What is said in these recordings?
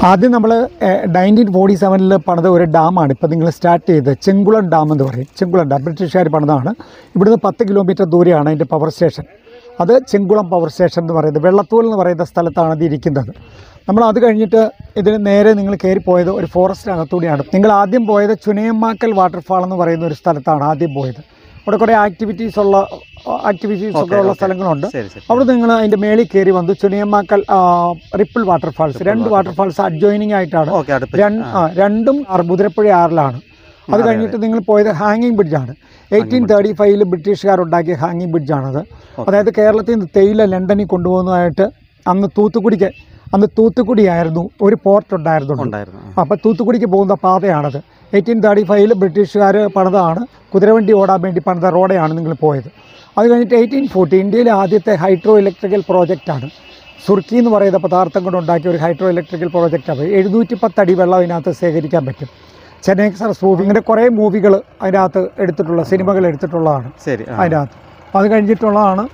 ആദ്യം നമ്മൾ nineteen forty സെവനിൽ പണിത ഒരു ഡാമാണ് ഇപ്പോൾ നിങ്ങൾ സ്റ്റാർട്ട് ചെയ്തത് ചെങ്കുളം ഡാം എന്ന് പറയും ചെങ്കുളം ഡാം ബ്രിട്ടീഷുകാർ പണിതാണ് ഇവിടുന്ന് പത്ത് കിലോമീറ്റർ ദൂരെയാണ് അതിൻ്റെ പവർ സ്റ്റേഷൻ അത് ചെങ്കുളം പവർ സ്റ്റേഷൻ എന്ന് പറയുന്നത് വെള്ളത്തൂൽ എന്ന് പറയുന്ന സ്ഥലത്താണ് ഇത് ഇരിക്കുന്നത് നമ്മൾ അത് കഴിഞ്ഞിട്ട് ഇതിന് നേരെ നിങ്ങൾ കയറി പോയത് ഒരു ഫോറസ്റ്റ് അകത്തൂടെയാണ് നിങ്ങൾ ആദ്യം പോയത് ചുനയമ്മാക്കൽ വാട്ടർഫാൾ എന്ന് പറയുന്ന ഒരു സ്ഥലത്താണ് ആദ്യം പോയത് അവിടെ കുറേ ആക്ടിവിറ്റീസ് ഉള്ള ആക്ടിവിറ്റീസ് ഒക്കെ ഉള്ള സ്ഥലങ്ങളുണ്ട് ശരി ശരി അവിടെ നിങ്ങൾ അതിൻ്റെ മേളിൽ കയറി വന്നു ചുനിയമ്മാക്കൽ റിപ്പിൾ വാട്ടർഫാൾസ് രണ്ട് വാട്ടർഫാൾസ് അഡ്ജോയിനിങ് ആയിട്ടാണ് ഓക്കെ അടുത്ത് രണ്ട് ആ, രണ്ടും ആറ് മുതിരപ്പുഴ ആറിലാണ് അത് കഴിഞ്ഞിട്ട് നിങ്ങൾ പോയത് ഹാങ്ങിങ് ബ്രിഡ്ജാണ് എയ്റ്റീൻ തേർട്ടി ഫൈവില് ബ്രിട്ടീഷുകാർ ഉണ്ടാക്കിയ ഹാങ്ങിങ് ബ്രിഡ്ജാണത് അതായത് കേരളത്തിൽ നിന്ന് തേയില ലണ്ടനിൽ കൊണ്ടുപോകുന്നതായിട്ട് അന്ന് തൂത്തുക്കുടിക്ക് അന്ന് തൂത്തുക്കുടിയായിരുന്നു ഒരു പോർട്ട് ഉണ്ടായിരുന്നുള്ളൂ ഉണ്ടായിരുന്നു ആ. അപ്പോൾ തൂത്തുക്കുടിക്ക് പോകുന്ന പാതയാണത് എയ്റ്റീൻ തേർട്ടി ഫൈവിൽ ബ്രിട്ടീഷുകാർ പണിതാണ് കുതിരവണ്ടി ഓടാൻ വേണ്ടി പണിത റോഡയാണ് നിങ്ങൾ പോയത് അത് കഴിഞ്ഞിട്ട് എയ്റ്റീൻ ഫോർട്ടി ഇന്ത്യയിലെ ആദ്യത്തെ ഹൈഡ്രോ ഇലക്ട്രിക്കൽ പ്രോജക്റ്റാണ് സുർക്കി എന്ന് പറയുന്ന പദാർത്ഥം കൊണ്ട് ഉണ്ടാക്കിയ ഒരു ഹൈഡ്രോ ഇലക്ട്രിക്കൽ പ്രോജക്റ്റാണ് എഴുന്നൂറ്റി പത്തടി വെള്ളം അതിനകത്ത് ശേഖരിക്കാൻ പറ്റും ചെന്നൈ എക്സ്പ്രസ് മൂവി ഇങ്ങനെ കുറേ മൂവികൾ അതിനകത്ത് എടുത്തിട്ടുള്ള സിനിമകൾ എടുത്തിട്ടുള്ളതാണ് ശരി ആ. അതിനകത്ത് അത് കഴിഞ്ഞിട്ടുള്ളതാണ്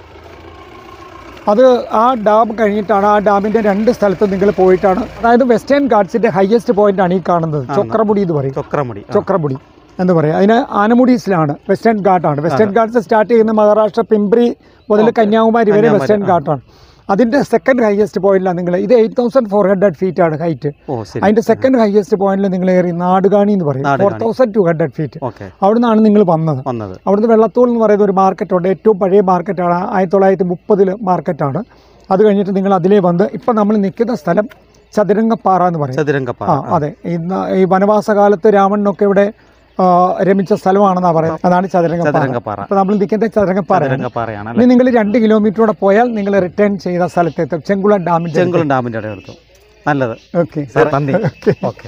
അത് ആ ഡാം കഴിഞ്ഞിട്ടാണ് ആ ഡാമിൻ്റെ രണ്ട് സ്ഥലത്ത് നിങ്ങൾ പോയിട്ടാണ് അതായത് വെസ്റ്റേൺ ഗാർഡ്സിൻ്റെ ഹയസ്റ്റ് പോയിന്റാണ് ഈ കാണുന്നത് ചൊക്രമുടി എന്ന് പറയും ചൊക്രമുടി ആ. ചൊക്രമുടി എന്ന് പറയും അതിന് ആനമുടീസിലാണ് വെസ്റ്റേൺ ഘാട്ടാണ് വെസ്റ്റേൺ ഗാർഡ്സ് സ്റ്റാർട്ട് ചെയ്യുന്ന മഹാരാഷ്ട്ര പിംപ്രി മുതൽ കന്യാകുമാരി വരെ വെസ്റ്റേൺ ഘാട്ടാണ് അതിൻ്റെ സെക്കൻഡ് ഹയസ്റ്റ് പോയിന്റിലാണ് നിങ്ങൾ ഇത് eight thousand four hundred feet ആണ് ഹൈറ്റ് ഓ ശരി അതിൻ്റെ സെക്കൻഡ് ഹയസ്റ്റ് പോയിന്റിൽ നിങ്ങൾ ഏറി നാടുകാണി എന്ന് പറയും four Nadukani. Thousand two hundred feet okay അവിടുന്നാണ് നിങ്ങൾ വന്നത് വന്നത് അവിടുന്ന് വെള്ളത്തോൾ എന്ന് പറയുന്ന ഒരു മാർക്കറ്റുണ്ട് ഏറ്റവും പഴയ മാർക്കറ്റാണ് ആയിരത്തി തൊള്ളായിരത്തി മുപ്പതിൽ മാർക്കറ്റാണ് അത് കഴിഞ്ഞിട്ട് നിങ്ങൾ അതിലേ വന്ന് ഇപ്പം നമ്മൾ നിൽക്കുന്ന സ്ഥലം ചതുരംഗപ്പാറ എന്ന് പറയും ചതുരംഗപ്പാറ ആ അതെ ഇന്ന് ഈ വനവാസകാലത്ത് രാവണനൊക്കെ ഇവിടെ ആ, രമിച്ച സ്ഥലമാണെന്നാണ് പറയുന്നത് അതാണ് ചതുരംഗപ്പാറ ചതുരംഗപ്പാറ അപ്പോൾ നമ്മൾ നിൽക്കുന്നത് ചതുരംഗപ്പാറ ചതുരംഗപ്പാറയാണ് ഇനി നിങ്ങൾ രണ്ട് കിലോമീറ്ററോടെ പോയാൽ നിങ്ങൾ റിട്ടേൺ ചെയ്ത സ്ഥലത്തെത്തും ചെങ്കുളം ഡാമിൻ്റെ ചെങ്കുളം ഡാമിന്റെ അവിടെ എടുത്തു നല്ലത് ഓക്കെ സാർ നന്ദി ഓക്കെ ഓക്കെ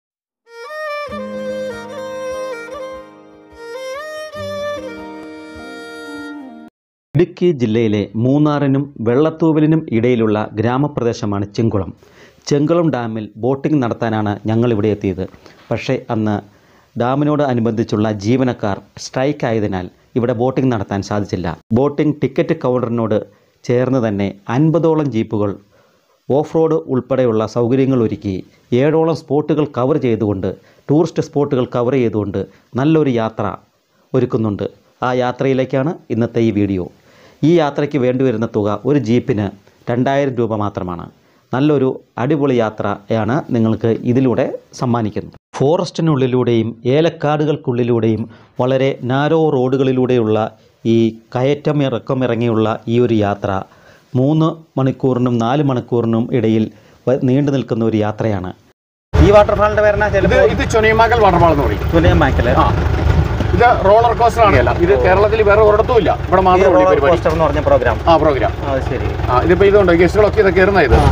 ഇടുക്കി ജില്ലയിലെ മൂന്നാറിനും വെള്ളത്തൂവലിനും ഇടയിലുള്ള ഗ്രാമപ്രദേശമാണ് ചെങ്കുളം ചെങ്കുളം ഡാമിൽ ബോട്ടിംഗ് നടത്താനാണ് ഞങ്ങളിവിടെ എത്തിയത് പക്ഷേ അന്ന് ഡാമിനോട് അനുബന്ധിച്ചുള്ള ജീവനക്കാർ സ്ട്രൈക്ക് ആയതിനാൽ ഇവിടെ ബോട്ടിംഗ് നടത്താൻ സാധിച്ചില്ല ബോട്ടിംഗ് ടിക്കറ്റ് കൗണ്ടറിനോട് ചേർന്ന് തന്നെ അൻപതോളം ജീപ്പുകൾ ഓഫ് റോഡ് ഉൾപ്പെടെയുള്ള സൗകര്യങ്ങൾ ഒരുക്കി ഏഴോളം സ്പോട്ടുകൾ കവർ ചെയ്തുകൊണ്ട് ടൂറിസ്റ്റ് സ്പോട്ടുകൾ കവർ ചെയ്തുകൊണ്ട് നല്ലൊരു യാത്ര ഒരുക്കുന്നുണ്ട് ആ യാത്രയിലേക്കാണ് ഇന്നത്തെ ഈ വീഡിയോ ഈ യാത്രയ്ക്ക് വേണ്ടിവരുന്ന തുക ഒരു ജീപ്പിന് രണ്ടായിരം രൂപ മാത്രമാണ് നല്ലൊരു അടിപൊളി യാത്രയാണ് നിങ്ങൾക്ക് ഇതിലൂടെ സമ്മാനിക്കുന്നത് ഫോറസ്റ്റിനുള്ളിലൂടെയും ഏലക്കാടുകൾക്കുള്ളിലൂടെയും വളരെ നാരോ റോഡുകളിലൂടെയുള്ള ഈ കയറ്റം ഇറക്കം ഇറങ്ങിയുള്ള ഈ ഒരു യാത്ര മൂന്ന് മണിക്കൂറിനും നാല് മണിക്കൂറിനും ഇടയിൽ വ- നീണ്ടു നിൽക്കുന്ന ഒരു യാത്രയാണ് ഈ വാട്ടർഫാളിന്റെ പേരണ ഇത് ഇത് ചൊനിയമാക്കൽ വാട്ടർഫാൾ എന്ന് പറയും ചിലപ്പോൾ മാക്കല് ആ ഇത് റോളർ കോസ്റ്റർ ആണ് അല്ല ഇത് കേരളത്തിൽ വേറെ ഒരിടത്തും ഇല്ല ഇവിടെ മാത്രമേ ഉള്ളൂ ഈ പരിപാടി പോസ്റ്റർ എന്ന് പറഞ്ഞ പ്രോഗ്രാം ആ പ്രോഗ്രാം അത് ശരി ആ ഇതിപ്പോ ഇതുണ്ട് ഗസ്റ്റുകളൊക്കെ ഇത് കയറുന്ന ഇത്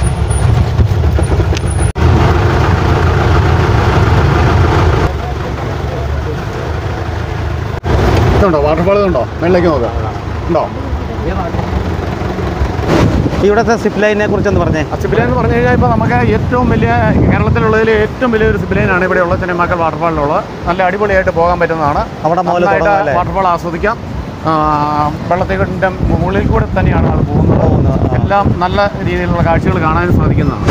ഇതുണ്ടോ വാട്ടർഫാൾ ഇതുണ്ടോ മേളിലേക്ക് നോക്കാം ഉണ്ടോ ഇവിടുത്തെ സിപ്പ് ലൈനെ കുറിച്ചൊന്ന് പറഞ്ഞേ സിബിലൈൻ എന്ന് പറഞ്ഞു കഴിഞ്ഞാൽ ഇപ്പോൾ നമുക്ക് ഏറ്റവും വലിയ കേരളത്തിലുള്ളതിൽ ഏറ്റവും വലിയൊരു സിബിലൈനാണ് ഇവിടെയുള്ള ചെന്നൈമാക്കൽ വാട്ടർഫാളിലുള്ളത് നല്ല അടിപൊളിയായിട്ട് പോകാൻ പറ്റുന്നതാണ് അവിടെ മുതൽ നന്നായിട്ട് തുടങ്ങാം അല്ലേ? വാട്ടർഫാൾ ആസ്വദിക്കാം ആ, വെള്ളത്തിന്റെ മുകളിൽ കൂടെ തന്നെയാണ് അത് പോകുന്നത് പോകുന്നത്, ആ. എല്ലാം നല്ല രീതിയിലുള്ള കാഴ്ചകൾ കാണാൻ സാധിക്കുന്നതാണ്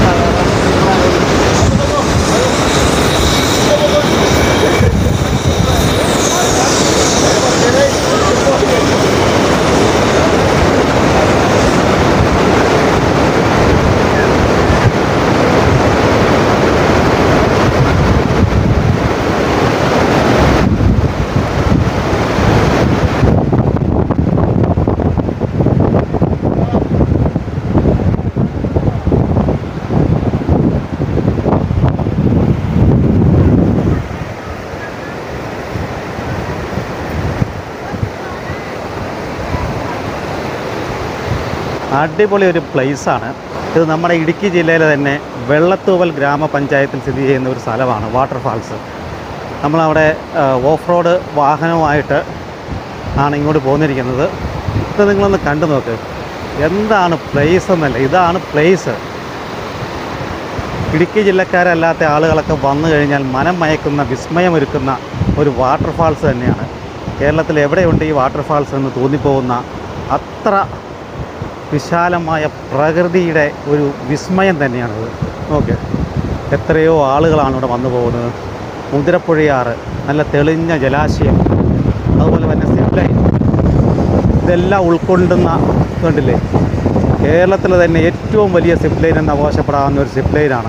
അടിപൊളി ഒരു പ്ലേസാണ് ഇത് നമ്മുടെ ഇടുക്കി ജില്ലയിലെ തന്നെ വെള്ളത്തൂവൽ ഗ്രാമപഞ്ചായത്തിൽ സ്ഥിതി ചെയ്യുന്ന ഒരു സ്ഥലമാണ് വാട്ടർഫാൾസ് നമ്മളവിടെ ഓഫ് റോഡ് വാഹനവുമായിട്ട് ആണ് ഇങ്ങോട്ട് പോന്നിരിക്കുന്നത് ഇത് നിങ്ങളൊന്ന് കണ്ടു നോക്ക് എന്താണ് പ്ലേസ് എന്നല്ല ഇതാണ് പ്ലേസ് ഇടുക്കി ജില്ലക്കാരല്ലാത്ത ആളുകളൊക്കെ വന്നു കഴിഞ്ഞാൽ മനം മയക്കുന്ന വിസ്മയമൊരുക്കുന്ന ഒരു വാട്ടർഫാൾസ് തന്നെയാണ് കേരളത്തിൽ എവിടെയുണ്ട് ഈ വാട്ടർഫാൾസ് എന്ന് തോന്നിപ്പോകുന്ന അത്ര വിശാലമായ പ്രകൃതിയുടെ ഒരു വിസ്മയം തന്നെയാണത് ഓക്കെ എത്രയോ ആളുകളാണ് ഇവിടെ വന്നു പോകുന്നത് മുതിരപ്പുഴയാറ് നല്ല തെളിഞ്ഞ ജലാശയം അതുപോലെ തന്നെ സിപ്പ് ലൈൻ ഇതെല്ലാം ഉൾക്കൊണ്ടുന്ന കണ്ടില്ലേ കേരളത്തിൽ തന്നെ ഏറ്റവും വലിയ സിപ്പ് ലൈൻ എന്ന് അവകാശപ്പെടാവുന്ന ഒരു സിപ്പ് ലൈനാണ്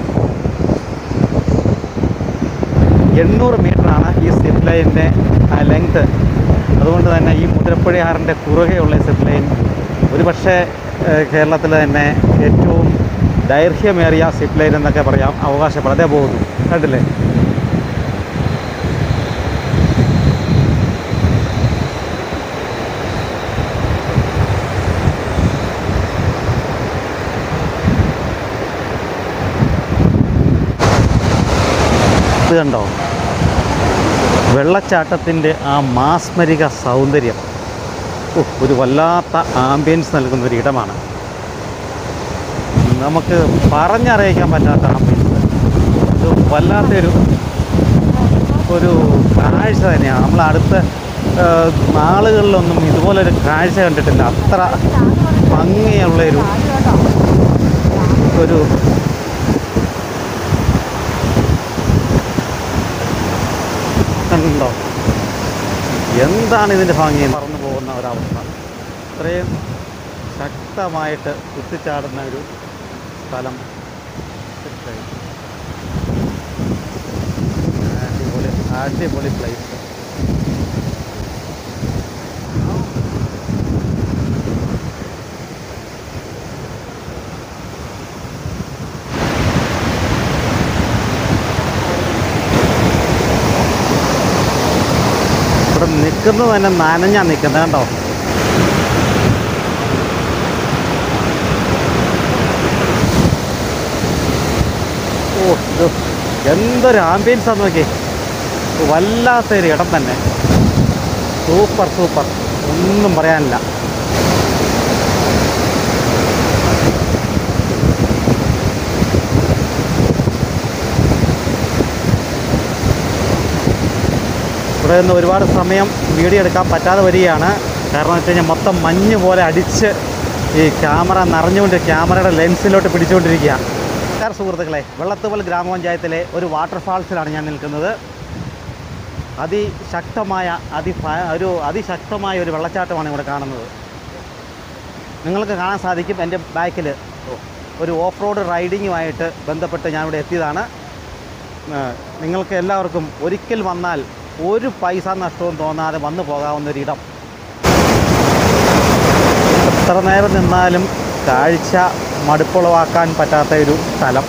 എണ്ണൂറ് മീറ്ററാണ് ഈ സിപ്പ് ലൈനിൻ്റെ ലെങ്ത് അതുകൊണ്ട് തന്നെ ഈ മുതിരപ്പുഴയാറിൻ്റെ കുറുകെയുള്ള സിപ്പ് ലൈൻ ഒരു പക്ഷേ കേരളത്തിൽ തന്നെ ഏറ്റവും ദൈർഘ്യമേറിയ സിപ്പ് ലൈൻ എന്നൊക്കെ പറയാം അവകാശപ്പെടാതെ പോകുന്നു കണ്ടില്ലേ ഇത് കണ്ടോ വെള്ളച്ചാട്ടത്തിൻ്റെ ആ മാസ്മരിക സൗന്ദര്യം ഓ, ഒരു വല്ലാത്ത ആംബിയൻസ് നൽകുന്ന ഒരു ഇടമാണ് നമുക്ക് പറഞ്ഞറിയിക്കാൻ പറ്റാത്ത ആംബിയൻസ് ഇത് വല്ലാത്തൊരു ഒരു കാഴ്ച തന്നെയാണ് നമ്മൾ അടുത്ത ഏഹ്, നാളുകളിലൊന്നും ഇതുപോലൊരു കാഴ്ച കണ്ടിട്ടില്ല അത്ര ഭംഗിയുള്ളൊരു ഒരു കണ്ടോ എന്താണ് ഇതിൻ്റെ ഭംഗി പറന്നു പോകുന്ന ഒരവസ്ഥ ഇത്രയും ശക്തമായിട്ട് കുത്തിച്ചാടുന്ന ഒരു സ്ഥലം അടിപൊളി അടിപൊളി പ്ലേസ് ഇവിടെ നിൽക്കുന്നത് തന്നെ നനഞ്ഞാ നിൽക്കുന്നത് കണ്ടോ ഓ ഇത് എന്തൊരു ആംബിയൻസ് ആണെന്ന് നോക്കി വല്ലാത്തൊരു ഇടം തന്നെ സൂപ്പർ സൂപ്പർ ഒന്നും പറയാനില്ല ഇവിടെ നിന്ന് ഒരുപാട് സമയം വീഡിയോ എടുക്കാൻ പറ്റാതെ വരികയാണ് കാരണം എന്ന് വെച്ച് കഴിഞ്ഞാൽ മൊത്തം മഞ്ഞ് പോലെ അടിച്ച് ഈ ക്യാമറ നിറഞ്ഞുകൊണ്ട് ക്യാമറയുടെ ലെൻസിലോട്ട് പിടിച്ചുകൊണ്ടിരിക്കുക നമസ്കാരം സുഹൃത്തുക്കളെ വെള്ളത്തുവൽ ഗ്രാമപഞ്ചായത്തിലെ ഒരു വാട്ടർഫാൾസിലാണ് ഞാൻ നിൽക്കുന്നത് അതിശക്തമായ അതി ഒരു അതിശക്തമായ ഒരു വെള്ളച്ചാട്ടമാണ് ഇവിടെ കാണുന്നത് നിങ്ങൾക്ക് കാണാൻ സാധിക്കും എൻ്റെ ബാക്കിൽ ഒരു ഓഫ് റോഡ് റൈഡിങ്ങുമായിട്ട് ബന്ധപ്പെട്ട് ഞാനിവിടെ എത്തിയതാണ് ഏഹ് നിങ്ങൾക്ക് എല്ലാവർക്കും ഒരിക്കൽ വന്നാൽ ഒരു പൈസ നഷ്ടവും തോന്നാതെ വന്നു പോകാവുന്ന ഒരു ഇടം എത്ര നേരം നിന്നാലും കാഴ്ച മടുപ്പുളവാക്കാൻ പറ്റാത്ത ഒരു സ്ഥലം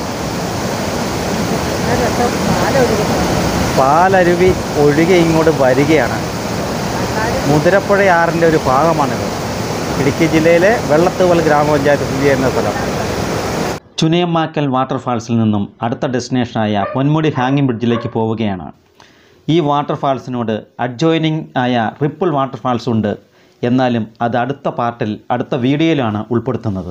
പാലരുവി ഒഴുകി ഇങ്ങോട്ട് വരികയാണ് മുതിരപ്പുഴയാറിൻ്റെ ഒരു ഭാഗമാണിത് ഇടുക്കി ജില്ലയിലെ വെള്ളത്തുവൽ ഗ്രാമപഞ്ചായത്ത് സ്ഥിതി ചെയ്യുന്ന സ്ഥലം ചുനയമ്മാക്കൽ വാട്ടർഫാൾസിൽ നിന്നും അടുത്ത ഡെസ്റ്റിനേഷനായ പൊന്മുടി ഹാങ്ങിങ് ബ്രിഡ്ജിലേക്ക് പോവുകയാണ് ഈ വാട്ടർഫാൾസിനോട് അഡ്ജോയിനിങ് ആയ റിപ്പിൾ വാട്ടർഫാൾസ് ഉണ്ട് എന്നാലും അത് അടുത്ത പാർട്ടിൽ അടുത്ത വീഡിയോയിലാണ് ഉൾപ്പെടുത്തുന്നത്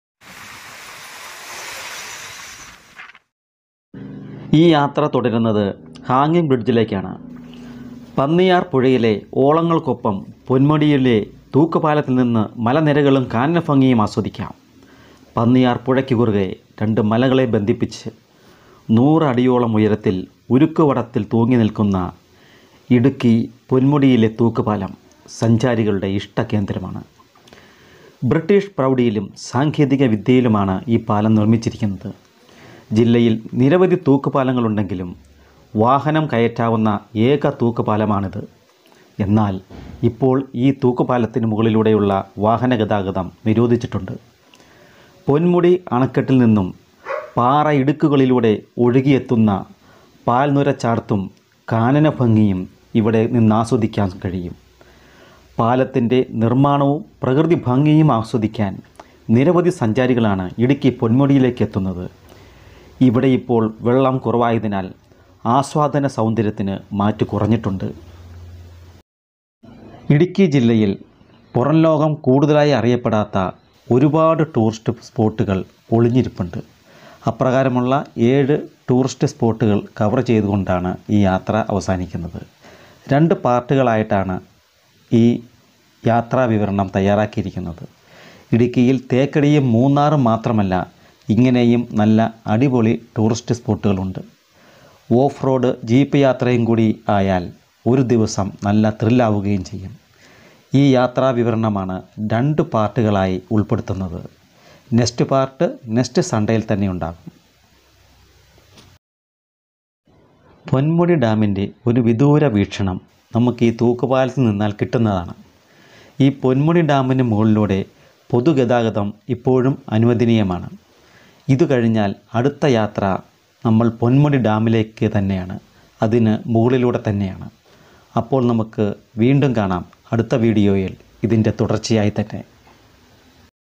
ഈ യാത്ര തുടരുന്നത് ഹാങ്ങിങ് ബ്രിഡ്ജിലേക്കാണ് പന്നിയാർ പുഴയിലെ ഓളങ്ങൾക്കൊപ്പം പൊന്മുടിയിലെ തൂക്കുപാലത്തിൽ നിന്ന് മലനിരകളും കാനഭംഗിയും ആസ്വദിക്കാം പന്നിയാർ പുഴയ്ക്ക് കുറുകെ രണ്ട് മലകളെ ബന്ധിപ്പിച്ച് നൂറടിയോളം ഉയരത്തിൽ ഉരുക്കുവടത്തിൽ തൂങ്ങി നിൽക്കുന്ന ഇടുക്കി പൊന്മുടിയിലെ തൂക്കുപാലം സഞ്ചാരികളുടെ ഇഷ്ടകേന്ദ്രമാണ് ബ്രിട്ടീഷ് പ്രൗഢിയിലും സാങ്കേതിക വിദ്യയിലുമാണ് ഈ പാലം നിർമ്മിച്ചിരിക്കുന്നത് ജില്ലയിൽ നിരവധി തൂക്കുപാലങ്ങളുണ്ടെങ്കിലും വാഹനം കയറ്റാവുന്ന ഏക തൂക്കുപാലമാണിത് എന്നാൽ ഇപ്പോൾ ഈ തൂക്കുപാലത്തിന് മുകളിലൂടെയുള്ള വാഹന ഗതാഗതം നിരോധിച്ചിട്ടുണ്ട് പൊന്മുടി അണക്കെട്ടിൽ നിന്നും പാറ ഇടുക്കുകളിലൂടെ ഒഴുകിയെത്തുന്ന പാൽനുരച്ചാർത്തും കാനന ഭംഗിയും ഇവിടെ നിന്ന് ആസ്വദിക്കാൻ കഴിയും പാലത്തിൻ്റെ നിർമ്മാണവും പ്രകൃതി ഭംഗിയും ആസ്വദിക്കാൻ നിരവധി സഞ്ചാരികളാണ് ഇടുക്കി പൊന്മുടിയിലേക്ക് എത്തുന്നത് ഇവിടെ ഇപ്പോൾ വെള്ളം കുറവായതിനാൽ ആസ്വാദന സൗന്ദര്യത്തിന് മാറ്റു കുറഞ്ഞിട്ടുണ്ട് ഇടുക്കി ജില്ലയിൽ പുറം ലോകം കൂടുതലായി അറിയപ്പെടാത്ത ഒരുപാട് ടൂറിസ്റ്റ് സ്പോട്ടുകൾ ഒളിഞ്ഞിരിപ്പുണ്ട് അപ്രകാരമുള്ള ഏഴ് ടൂറിസ്റ്റ് സ്പോട്ടുകൾ കവർ ചെയ്തുകൊണ്ടാണ് ഈ യാത്ര അവസാനിക്കുന്നത് രണ്ട് പാർട്ടുകളായിട്ടാണ് ഈ യാത്രാ വിവരണം തയ്യാറാക്കിയിരിക്കുന്നത് ഇടുക്കിയിൽ തേക്കടിയും മൂന്നാറും മാത്രമല്ല ഇങ്ങനെയും നല്ല അടിപൊളി ടൂറിസ്റ്റ് സ്പോട്ടുകളുണ്ട് ഓഫ് റോഡ് ജീപ്പ് യാത്രയും കൂടി ആയാൽ ഒരു ദിവസം നല്ല ത്രില്ലാവുകയും ചെയ്യും ഈ യാത്രാ വിവരണമാണ് രണ്ട് പാർട്ടുകളായി ഉൾപ്പെടുത്തുന്നത് നെക്സ്റ്റ് പാർട്ട് നെക്സ്റ്റ് സൺഡേയിൽ തന്നെ ഉണ്ടാകും പൊന്മുടി ഡാമിൻ്റെ ഒരു വിദൂര വീക്ഷണം നമുക്ക് ഈ തൂക്കുപാലത്തിൽ നിന്നാൽ കിട്ടുന്നതാണ് ഈ പൊന്മുടി ഡാമിന് മുകളിലൂടെ പൊതുഗതാഗതം ഇപ്പോഴും അനുവദനീയമാണ് ഇത് കഴിഞ്ഞാൽ അടുത്ത യാത്ര നമ്മൾ പൊന്മുടി ഡാമിലേക്ക് തന്നെയാണ് അതിന് മുകളിലൂടെ തന്നെയാണ് അപ്പോൾ നമുക്ക് വീണ്ടും കാണാം അടുത്ത വീഡിയോയിൽ ഇതിൻ്റെ തുടർച്ചയായി തന്നെ